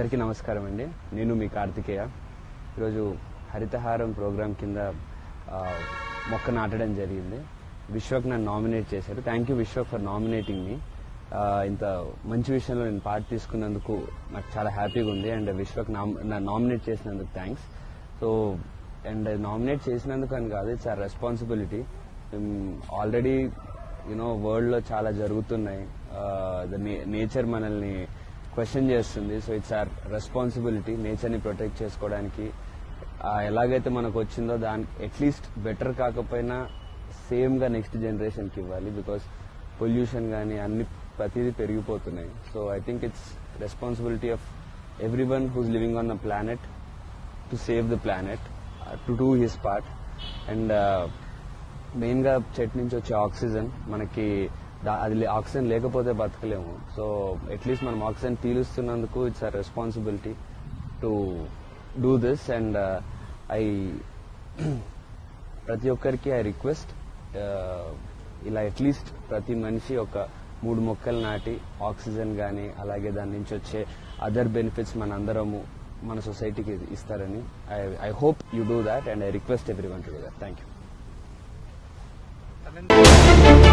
అందరికీ నమస్కారం అండి నేను మీ కార్తికేయ ఈరోజు హరితహారం ప్రోగ్రామ్ కింద ఆ, మొక్క నాటడం జరిగింది విశ్వక్ నన్ను నామినేట్ చేశారు thank you Vishwak for nominating మీ ఇంత మంచి విషయంలో నేను పార్ట్ తీసుకున్నందుకు నాకు చాలా హ్యాపీగా ఉంది అండ్ విశ్వక్ నన్ను నామినేట్ చేసినందుకు థ్యాంక్స్ సో అండ్ నామినేట్ చేసినందుకు అని కాదు it's our responsibility already you know world లో చాలా జరుగుతున్నాయి నేచర్ మనల్ని క్వశ్చన్ చేస్తుంది so it's our responsibility nature ని ప్రొటెక్ట్ చేసుకోవడానికి ఆ, ఎలాగైతే మనకు వచ్చిందో దాని అట్లీస్ట్ బెటర్ కాకపోయినా సేమ్ గా నెక్స్ట్ జనరేషన్ కి ఇవ్వాలి బికాస్ పొల్యూషన్ కానీ అన్ని ప్రతిదీ పెరిగిపోతున్నాయి so I think it's responsibility of everyone who's living on the planet to save the planet to do his part and main గా చెట్టు నుంచి వచ్చే ఆక్సిజన్ మనకి దా- అది లే- ఆక్సిజన్ లేకపోతే బతకలేము సో అట్లీస్ట్ మనం ఆక్సిజన్ పీలుస్తున్నందుకు it's a responsibility to do this and I ప్రతి ఒక్కరికి ఐ రిక్వెస్ట్ ఇలా అట్లీస్ట్ ప్రతి మనిషి ఒక మూడు మొక్కలు నాటి ఆక్సిజన్ కానీ అలాగే దాని నుంచి వచ్చే అదర్ బెనిఫిట్స్ మన అందరము మన సొసైటీకి ఇస్తారని I I hope you do that and I request everyone to do that thank you